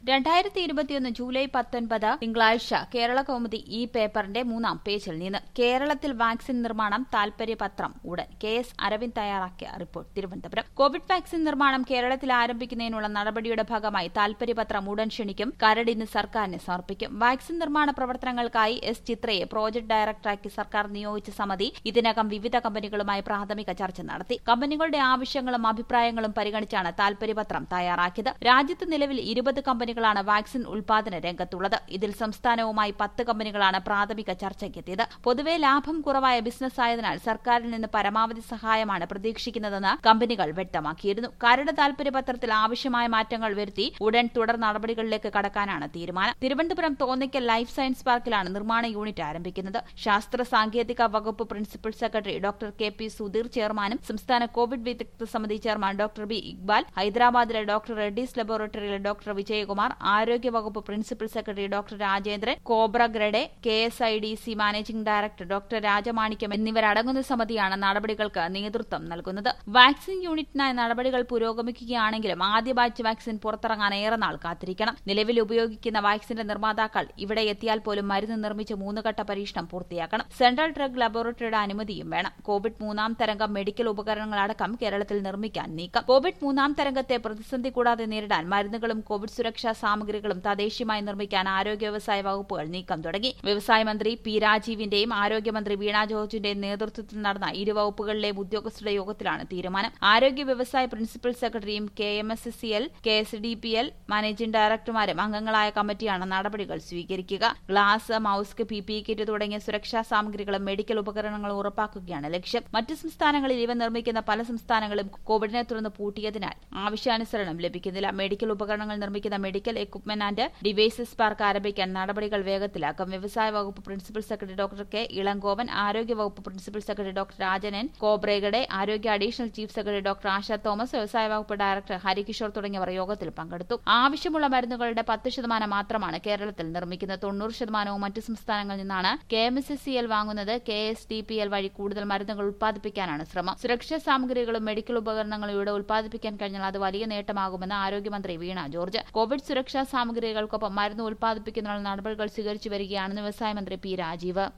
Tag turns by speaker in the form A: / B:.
A: രണ്ടായിരത്തി ഇരുപത്തിയൊന്ന് ജൂലൈ പത്തൊൻപത് തിങ്കളാഴ്ച കേരള കൗമുദി ഈ പേപ്പറിന്റെ മൂന്നാം പേജിൽ നിന്ന് കേരളത്തിൽ വാക്സിൻ നിർമ്മാണം താൽപര്യപത്രം ഉടൻ കെ എസ് അരവിന്ദ് തയ്യാറാക്കിയ റിപ്പോർട്ട് തിരുവനന്തപുരം കോവിഡ് വാക്സിൻ നിർമ്മാണം കേരളത്തിൽ ആരംഭിക്കുന്നതിനുള്ള നടപടിയുടെ ഭാഗമായി താൽപര്യപത്രം ഉടൻ ക്ഷണിക്കും കരട് ഇന്ന് സർക്കാരിന് സമർപ്പിക്കും വാക്സിൻ നിർമ്മാണ പ്രവർത്തനങ്ങൾക്കായി എസ് ചിത്രയെ പ്രോജക്ട് ഡയറക്ടറാക്കി സർക്കാർ നിയോഗിച്ച സമിതി ഇതിനകം വിവിധ കമ്പനികളുമായി പ്രാഥമിക ചർച്ച നടത്തി കമ്പനികളുടെ ആവശ്യങ്ങളും അഭിപ്രായങ്ങളും പരിഗണിച്ചാണ് താൽപര്യപത്രം തയ്യാറാക്കിയത് രാജ്യത്ത് നിലവിൽ ഇരുപത് കമ്പനികളാണ് വാക്സിൻ ഉൽപാദന രംഗത്തുള്ളത് ഇതിൽ സംസ്ഥാനവുമായി പത്ത് കമ്പനികളാണ് പ്രാഥമിക ചർച്ചയ്ക്കെത്തിയത് പൊതുവെ ലാഭം കുറവായ ബിസിനസ് ആയതിനാൽ സർക്കാരിൽ നിന്ന് പരമാവധി സഹായമാണ് പ്രതീക്ഷിക്കുന്നതെന്ന് കമ്പനികൾ വ്യക്തമാക്കിയിരുന്നു കരട് താൽപര്യപത്രത്തിൽ ആവശ്യമായ മാറ്റങ്ങൾ വരുത്തി ഉടൻ തുടർ നടപടികളിലേക്ക് കടക്കാനാണ് തീരുമാനം തിരുവനന്തപുരം തോന്നിക്കൽ ലൈഫ് സയൻസ് പാർക്കിലാണ് നിർമ്മാണ യൂണിറ്റ് ആരംഭിക്കുന്നത് ശാസ്ത്ര സാങ്കേതിക വകുപ്പ് principal secretary doctor K P Sudheer ചെയർമാനും സംസ്ഥാന കോവിഡ് വിദഗ്ധ സമിതി ചെയർമാൻ ഡോക്ടർ ബി ഇക്ബാൽ ഹൈദരാബാദിലെ ഡോക്ടർ റെഡ്ഡീസ് ലബോറട്ടറിയിലെ ഡോക്ടർ വിജയകുമാർ ആരോഗ്യവകുപ്പ് principal secretary doctor Rajendran Khobragade K S I D C managing director doctor Rajamanickam എന്നിവരടങ്ങുന്ന സമിതിയാണ് നടപടികൾക്ക് നേതൃത്വം നൽകുന്നത് വാക്സിൻ യൂണിറ്റിനായി നടപടികൾ പുരോഗമിക്കുകയാണെങ്കിലും ആദ്യ ബാച്ച് വാക്സിൻ പുറത്തിറങ്ങാൻ ഏറെ നാൾ കാത്തിരിക്കണം നിലവിൽ ഉപയോഗിക്കുന്ന വാക്സിന്റെ നിർമ്മാതാക്കൾ ഇവിടെ എത്തിയാൽ പോലും മരുന്ന് നിർമ്മിച്ച് മൂന്നുഘട്ട പരീക്ഷണം പൂർത്തിയാക്കണം സെൻട്രൽ ഡ്രഗ് ലബോറട്ടറിയുടെ അനുമതിയും വേണം കോവിഡ് മൂന്നാം തരംഗം മെഡിക്കൽ ഉപകരണങ്ങളടക്കം കേരളത്തിൽ നിർമ്മിക്കാൻ നീക്കം കോവിഡ് മൂന്നാം തരംഗത്തെ പ്രതിസന്ധി കൂടാതെ നേരിടാൻ മരുന്നുകളും കോവിഡ് സുരക്ഷാ സാമഗ്രികളും തദ്ദേശീയമായി നിർമ്മിക്കാൻ ആരോഗ്യ വ്യവസായ വകുപ്പുകൾ നീക്കം തുടങ്ങി വ്യവസായ മന്ത്രി പി രാജീവിന്റെയും ആരോഗ്യമന്ത്രി വീണ ജോർജിന്റെയും നേതൃത്വത്തിൽ നടന്ന ഇരു വകുപ്പുകളിലെയും ഉദ്യോഗസ്ഥരുടെ യോഗത്തിലാണ് തീരുമാനം ആരോഗ്യ വ്യവസായ പ്രിൻസിപ്പൽ സെക്രട്ടറിയും K M S S C L K S D P L managing ഡയറക്ടർമാരും അംഗങ്ങളായ കമ്മിറ്റിയാണ് നടപടികൾ സ്വീകരിക്കുക glass mask P P kit തുടങ്ങിയ സുരക്ഷാ സാമഗ്രികളും മെഡിക്കൽ ഉപകരണങ്ങളും ഉറപ്പാക്കുകയാണ് ലക്ഷ്യം മറ്റ് സംസ്ഥാനങ്ങളിൽ ഇവ നിർമ്മിക്കുന്ന പല സംസ്ഥാനങ്ങളും കോവിഡിനെ തുടർന്ന് പൂട്ടിയതിനാൽ ആവശ്യാനുസരണം ലഭിക്കുന്നില്ല മെഡിക്കൽ ഉപകരണങ്ങൾ നിർമ്മിക്കുന്ന medical equipment and devices park ആരംഭിക്കാൻ നടപടികൾ വേഗത്തിലാക്കും വ്യവസായ വകുപ്പ് principal secretary doctor K Elangovan ആരോഗ്യ വകുപ്പ് principal secretary doctor Rajanan Khobragade ആരോഗ്യ additional chief secretary doctor Asha Thomas വ്യവസായ വകുപ്പ് ഡയറക്ടർ ഹരികിഷോർ തുടങ്ങിയവർ യോഗത്തിൽ പങ്കെടുത്തു ആവശ്യമുള്ള മരുന്നുകളുടെ പത്ത് ശതമാനം മാത്രമാണ് കേരളത്തിൽ നിർമ്മിക്കുന്നത് തൊണ്ണൂറ് ശതമാനവും മറ്റ് സംസ്ഥാനങ്ങളിൽ നിന്നാണ് K M S S C L വാങ്ങുന്നത് K S D P L വഴി കൂടുതൽ മരുന്നുകൾ ഉത്പാദിപ്പിക്കാനാണ് ശ്രമം സുരക്ഷാ സാമഗ്രികളും മെഡിക്കൽ ഉപകരണങ്ങളും ഇവിടെ ഉത്പാദിപ്പിക്കാൻ കഴിഞ്ഞാൽ അത് വലിയ നേട്ടമാകുമെന്ന് ആരോഗ്യമന്ത്രി വീണ ജോർജ് കോവിഡ് സുരക്ഷാ സാമഗ്രികൾക്കൊപ്പം മരുന്ന് ഉത്പാദിപ്പിക്കുന്നതിനുള്ള നടപടികൾ സ്വീകരിച്ചു വരികയാണെന്ന് വ്യവസായ മന്ത്രി പി രാജീവ്